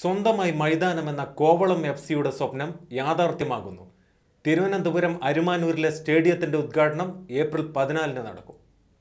സ്വന്തമായി മൈതാനമെന്ന കോവളം എഫ് സിയുടെ സ്വപ്നം യാഥാർത്ഥ്യമാകുന്നു തിരുവനന്തപുരം അരുമാനൂരിലെ സ്റ്റേഡിയത്തിന്റെ ഉദ്ഘാടനം ഏപ്രിൽ പതിനാലിന് നടക്കും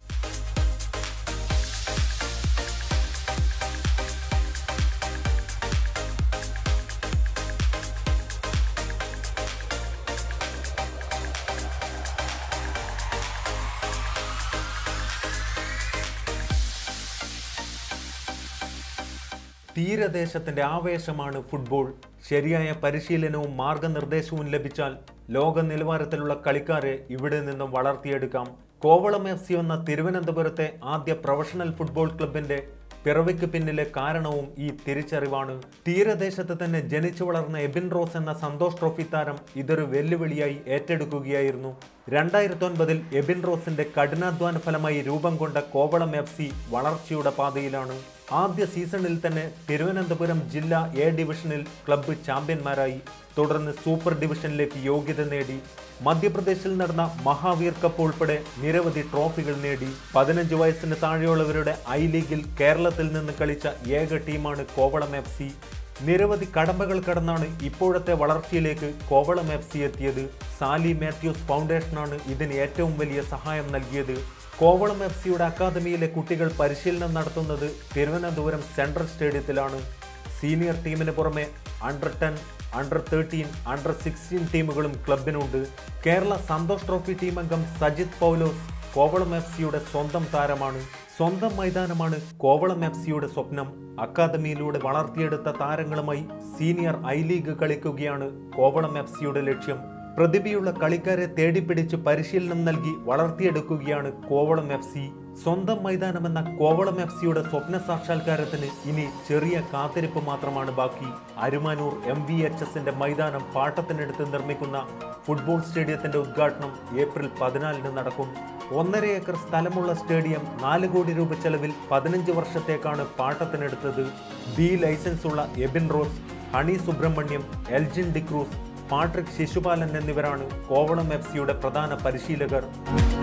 തീരദേശത്തിന്റെ ആവേശമാണ് ഫുട്ബോൾ ശരിയായ പരിശീലനവും മാർഗനിർദ്ദേശവും ലഭിച്ചാൽ ലോക നിലവാരത്തിലുള്ള കളിക്കാരെ ഇവിടെ നിന്നും വളർത്തിയെടുക്കാം കോവളം എഫ് സി എന്ന തിരുവനന്തപുരത്തെ ആദ്യ പ്രൊഫഷണൽ ഫുട്ബോൾ ക്ലബിന്റെ പിറവിക്ക് പിന്നിലെ കാരണവും ഈ തിരിച്ചറിവാണ് തീരദേശത്ത് തന്നെ ജനിച്ചു വളർന്ന എബിൻ റോസ് എന്ന സന്തോഷ് ട്രോഫി താരം ഇതൊരു വെല്ലുവിളിയായി ഏറ്റെടുക്കുകയായിരുന്നു രണ്ടായിരത്തി ഒൻപതിൽ എബിൻ റോസിന്റെ കഠിനാധ്വാന ഫലമായി രൂപം കൊണ്ട കോവളം എഫ് സി വളർച്ചയുടെ പാതയിലാണ് ആദ്യ സീസണിൽ തന്നെ തിരുവനന്തപുരം ജില്ലാ എ ഡിവിഷനിൽ ക്ലബ്ബ് ചാമ്പ്യന്മാരായി തുടർന്ന് സൂപ്പർ ഡിവിഷനിലേക്ക് യോഗ്യത നേടി മധ്യപ്രദേശിൽ നടന്ന മഹാവീർ കപ്പ് ഉൾപ്പെടെ നിരവധി ട്രോഫികൾ നേടി പതിനഞ്ച് വയസ്സിന് താഴെയുള്ളവരുടെ ഐ ലീഗിൽ കേരളത്തിൽ നിന്ന് കളിച്ച ഏക ടീമാണ് കോവളം എഫ് സി നിരവധി കടമ്പകൾ കടന്നാണ് ഇപ്പോഴത്തെ വളർച്ചയിലേക്ക് കോവളം എഫ് സി എത്തിയത് സാലി മാത്യൂസ് ഫൗണ്ടേഷനാണ് ഇതിന് ഏറ്റവും വലിയ സഹായം നൽകിയത് കോവളം എഫ് സിയുടെ അക്കാദമിയിലെ കുട്ടികൾ പരിശീലനം നടത്തുന്നത് തിരുവനന്തപുരം സെൻട്രൽ സ്റ്റേഡിയത്തിലാണ് സീനിയർ ടീമിന് പുറമെ under ten under thirteen under sixteen ടീമുകളും ക്ലബിനുണ്ട് കേരള സന്തോഷ് ട്രോഫി ടീം അംഗം സജിത് പൗലോസ് കോവളം എഫ് സിയുടെ സ്വന്തം താരമാണ് സ്വന്തം മൈതാനമാണ് കോവളം എഫ് സിയുടെ സ്വപ്നം അക്കാദമിയിലൂടെ വളർത്തിയെടുത്ത താരങ്ങളുമായി സീനിയർ ഐ ലീഗ് കളിക്കുകയാണ് കോവളം എഫ് സിയുടെ ലക്ഷ്യം പ്രതിഭയുള്ള കളിക്കാരെ തേടിപ്പിടിച്ച് പരിശീലനം നൽകി വളർത്തിയെടുക്കുകയാണ് കോവളം എഫ് സി സ്വന്തം മൈതാനമെന്ന കോവളം എഫ് സിയുടെ സ്വപ്ന സാക്ഷാത്കാരത്തിന് ഇനി ചെറിയ കാത്തിരിപ്പ് മാത്രമാണ് ബാക്കി അരുമാനൂർ എം വി എച്ച് എസിന്റെ മൈതാനം പാട്ടത്തിനെടുത്ത് നിർമ്മിക്കുന്ന ഫുട്ബോൾ സ്റ്റേഡിയത്തിന്റെ ഉദ്ഘാടനം ഏപ്രിൽ പതിനാലിന് നടക്കും ഒന്നര ഏക്കർ സ്ഥലമുള്ള സ്റ്റേഡിയം നാല് കോടി രൂപ ചെലവിൽ പതിനഞ്ച് വർഷത്തേക്കാണ് പാട്ടത്തിനെടുത്തത് ബി ലൈസൻസ് ഉള്ള എബിൻ റോസ് ഹണി സുബ്രഹ്മണ്യം എൽജിൻ ഡിക്രൂസ് പാട്രിക് ശിശുപാലൻ എന്നിവരാണ് കോവളം എഫ് സിയുടെ പ്രധാന പരിശീലകർ